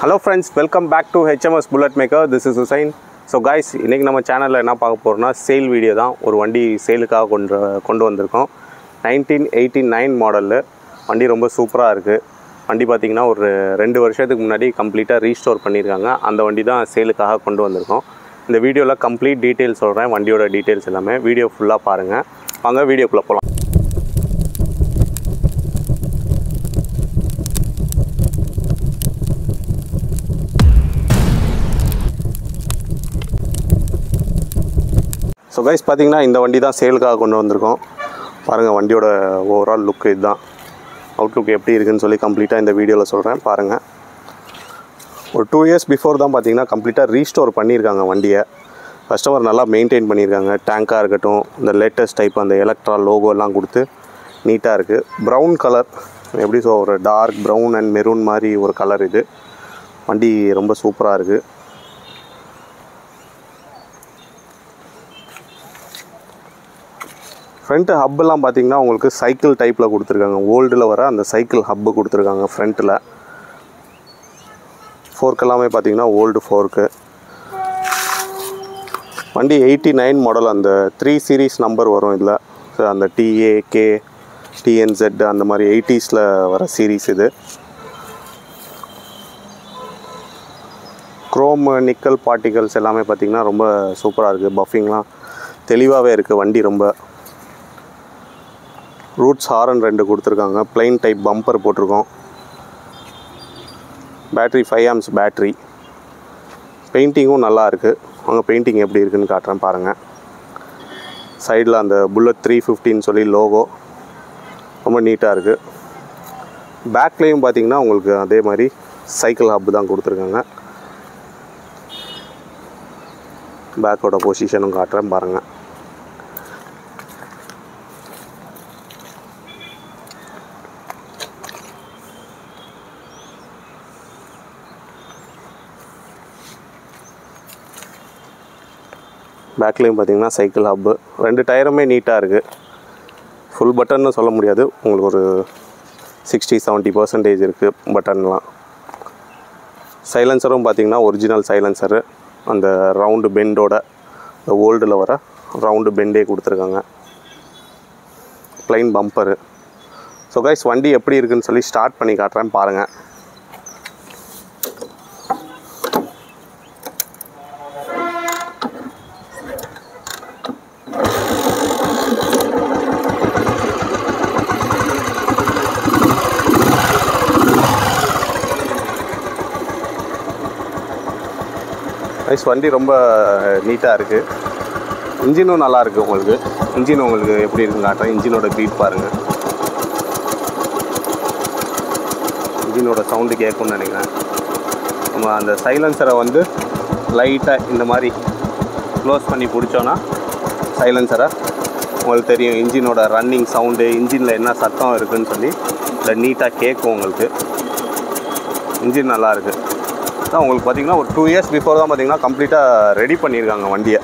hello friends welcome back to HMS bullet maker this is Hussain so guys இன்றைக்கி நம்ம சேனலில் என்ன பார்க்க போகிறோம்னா சேல் வீடியோ தான் ஒரு வண்டி சேலுக்காக கொண்டு கொண்டு வந்திருக்கோம் நைன்டீன் எயிட்டி நைன் மாடலில் வண்டி ரொம்ப சூப்பராக இருக்குது வண்டி பார்த்திங்கன்னா ஒரு ரெண்டு வருஷத்துக்கு முன்னாடி கம்ப்ளீட்டாக ரீஸ்டோர் பண்ணியிருக்காங்க அந்த வண்டி தான் சேலுக்காக கொண்டு வந்திருக்கோம் இந்த வீடியோவில் கம்ப்ளீட் டீட்டெயில்ஸ் சொல்கிறேன் வண்டியோட டீட்டெயில்ஸ் எல்லாமே வீடியோ ஃபுல்லாக பாருங்கள் வாங்க வீடியோக்குள்ளே போகலாம் ஸோ கைஸ் பார்த்தீங்கன்னா இந்த வண்டி தான் சேலுக்காக கொண்டு வந்திருக்கோம் பாருங்கள் வண்டியோட ஓவரால் லுக் இதுதான் அவுட்லுக் எப்படி இருக்குன்னு சொல்லி கம்ப்ளீட்டாக இந்த வீடியோவில் சொல்கிறேன் பாருங்கள் ஒரு டூ இயர்ஸ் பிஃபோர் தான் பார்த்தீங்கன்னா கம்ப்ளீட்டாக ரீஸ்டோர் பண்ணியிருக்காங்க வண்டியை கஸ்டமர் நல்லா மெயின்டைன் பண்ணியிருக்காங்க டேங்காக இருக்கட்டும் இந்த லேட்டஸ்ட் டைப் அந்த எலக்ட்ரா லோகோ எல்லாம் கொடுத்து நீட்டாக இருக்குது ப்ரௌன் கலர் எப்படி ஸோ ஒரு டார்க் ப்ரௌன் அண்ட் மெரூன் மாதிரி ஒரு கலர் இது வண்டி ரொம்ப சூப்பராக இருக்குது ஃப்ரண்ட்டு ஹப்பெல்லாம் பார்த்தீங்கன்னா உங்களுக்கு சைக்கிள் டைப்பில் கொடுத்துருக்காங்க ஓல்டில் வர அந்த சைக்கிள் ஹப்பு கொடுத்துருக்காங்க ஃப்ரண்ட்டில் ஃபோர்க் எல்லாமே பார்த்தீங்கன்னா ஓல்டு ஃபோர்க்கு வண்டி எயிட்டி நைன் மாடல் அந்த த்ரீ சீரீஸ் நம்பர் வரும் இதில் ஸோ அந்த டிஏ கே டிஎன்செட் அந்த மாதிரி எயிட்டிஸில் வர சீரீஸ் இது குரோம் நிக்கல் பார்ட்டிகல்ஸ் எல்லாமே பார்த்திங்கன்னா ரொம்ப சூப்பராக இருக்குது பஃபிங்லாம் தெளிவாகவே இருக்குது வண்டி ரொம்ப ரூட்ஸ் ஹாரன் ரெண்டு கொடுத்துருக்காங்க பிளைன் டைப் பம்பர் போட்டிருக்கோம் பேட்ரி ஃபைவ் ஆம்ஸ் பேட்ரி பெயிண்டிங்கும் நல்லா இருக்குது அவங்க பெயிண்டிங் எப்படி இருக்குன்னு காட்டுறேன் பாருங்கள் சைடில் அந்த புல்லட் த்ரீ ஃபிஃப்டின்னு சொல்லி லோகோ ரொம்ப நீட்டாக இருக்குது பேக்லேயும் பார்த்தீங்கன்னா உங்களுக்கு அதே மாதிரி சைக்கிள் ஹப் தான் கொடுத்துருக்காங்க பேக்கோட பொசிஷனும் காட்டுறேன் பாருங்கள் பேக்லேயும் பார்த்தீங்கன்னா சைக்கிள் ஹப்பு ரெண்டு டயருமே நீட்டாக இருக்குது ஃபுல் பட்டன்னு சொல்ல முடியாது உங்களுக்கு ஒரு சிக்ஸ்டி செவன்ட்டி பர்சன்டேஜ் இருக்குது பட்டன்லாம் சைலன்சரும் பார்த்தீங்கன்னா ஒரிஜினல் சைலன்சரு அந்த ரவுண்டு பெண்டோட இந்த ஓல்டில் வர ரவுண்டு பெண்டே கொடுத்துருக்காங்க ப்ளைன் பம்பரு ஸோ கைஸ் வண்டி எப்படி இருக்குன்னு சொல்லி ஸ்டார்ட் பண்ணி காட்டுறேன் பாருங்கள் கைஸ் வண்டி ரொம்ப நீட்டாக இருக்குது இன்ஜினும் நல்லா இருக்குது உங்களுக்கு இன்ஜின் உங்களுக்கு எப்படி இருக்குன்னு காட்டுறேன் இன்ஜினோட பீட் பாருங்கள் இன்ஜினோட சவுண்டு கேட்கும்னு நினைக்கிறேன் நம்ம அந்த சைலன்சரை வந்து லைட்டாக இந்த மாதிரி க்ளோஸ் பண்ணி பிடிச்சோன்னா சைலன்சரை உங்களுக்கு தெரியும் இன்ஜினோட ரன்னிங் சவுண்டு இன்ஜினில் என்ன சத்தம் இருக்குதுன்னு சொல்லி இல்லை நீட்டாக கேட்கும் உங்களுக்கு இன்ஜின் நல்லா இருக்குது தான் உங்களுக்கு பார்த்தீங்கன்னா ஒரு டூ இயர்ஸ் பிஃபோர் தான் பார்த்தீங்கன்னா கம்ப்ளீட்டாக ரெடி பண்ணியிருக்காங்க வண்டியை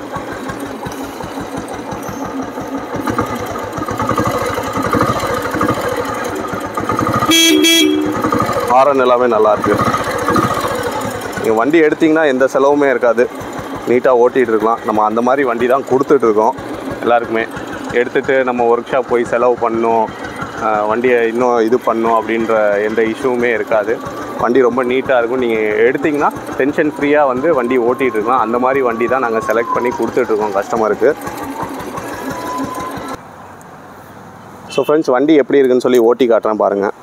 ஹாரன் எல்லாமே நல்லா இருக்கு நீங்கள் வண்டி எடுத்திங்கன்னா எந்த செலவுமே இருக்காது நீட்டாக ஓட்டிகிட்டு இருக்கலாம் நம்ம அந்த மாதிரி வண்டி தான் கொடுத்துட்ருக்கோம் எல்லாருக்குமே எடுத்துகிட்டு நம்ம ஒர்க் ஷாப் போய் செலவு பண்ணணும் ஆஹ் வண்டியை இன்னும் இது பண்ணணும் அப்படின்ற எந்த இஷ்யூவுமே இருக்காது வண்டி ரொம்ப நீட்டாக இருக்கும் நீங்கள் எடுத்திங்கன்னா டென்ஷன் ஃப்ரீயாக வந்து வண்டி ஓட்டிகிட்டு இருக்கலாம் அந்த மாதிரி வண்டி தான் நாங்கள் செலக்ட் பண்ணி கொடுத்துட்ருக்கோம் கஸ்டமருக்கு ஸோ ஃப்ரெண்ட்ஸ் வண்டி எப்படி இருக்குன்னு சொல்லி ஓட்டி காட்டுறேன் பாருங்கள்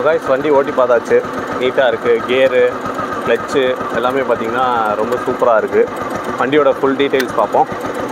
காய்ஸ் வண்டி ஓட்டி பார்த்தாச்சு நீட்டாக இருக்குது கியரு கிளச்சு எல்லாமே பார்த்தீங்கன்னா ரொம்ப சூப்பராக இருக்குது வண்டியோட ஃபுல் டீட்டெயில்ஸ் பார்ப்போம்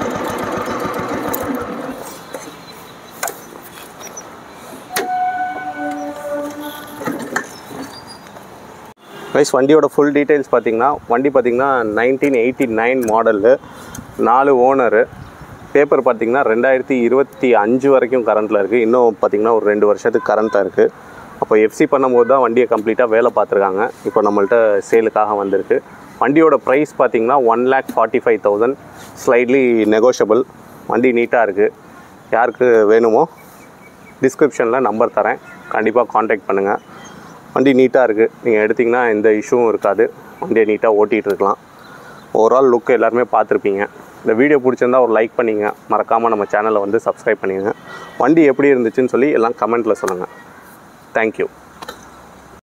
கைஸ் வண்டியோட ஃபுல் டீட்டெயில்ஸ் பார்த்தீங்கன்னா வண்டி பார்த்தீங்கன்னா நைன்டீன் எயிட்டி நைன் மாடலு நாலு ஓனரு பேப்பர் பார்த்தீங்கன்னா ரெண்டாயிரத்தி இருபத்தி அஞ்சு வரைக்கும் கரண்ட்டில் இருக்குது இன்னும் பார்த்தீங்கன்னா ஒரு ரெண்டு வருஷத்துக்கு கரண்ட்டாக இருக்குது அப்போ எஃப்சி பண்ணும்போது தான் வண்டியை கம்ப்ளீட்டாக வேலை பார்த்துருக்காங்க இப்போ நம்மள்ட்ட சேலுக்காக வந்திருக்கு வண்டியோட ப்ரைஸ் பார்த்தீங்கன்னா one lakh forty five thousand slightly negotiable வண்டி நீட்டாக இருக்குது யாருக்கு வேணுமோ டிஸ்கிரிப்ஷனில் நம்பர் தரேன் கண்டிப்பாக காண்டாக்ட் பண்ணுங்கள் வண்டி நீட்டாக இருக்குது நீங்கள் எடுத்திங்கன்னா எந்த இஷ்யூவும் இருக்காது வண்டியை நீட்டாக ஓட்டிகிட்டு இருக்கலாம் ஓவரால் லுக் எல்லாருமே பார்த்துருப்பீங்க இந்த வீடியோ பிடிச்சிருந்தா ஒரு லைக் பண்ணிங்க மறக்காமல் நம்ம சேனலை வந்து சப்ஸ்கிரைப் பண்ணிடுங்க வண்டி எப்படி இருந்துச்சுன்னு சொல்லி எல்லாம் கமெண்ட்டில் சொல்லுங்கள் தேங்க்யூ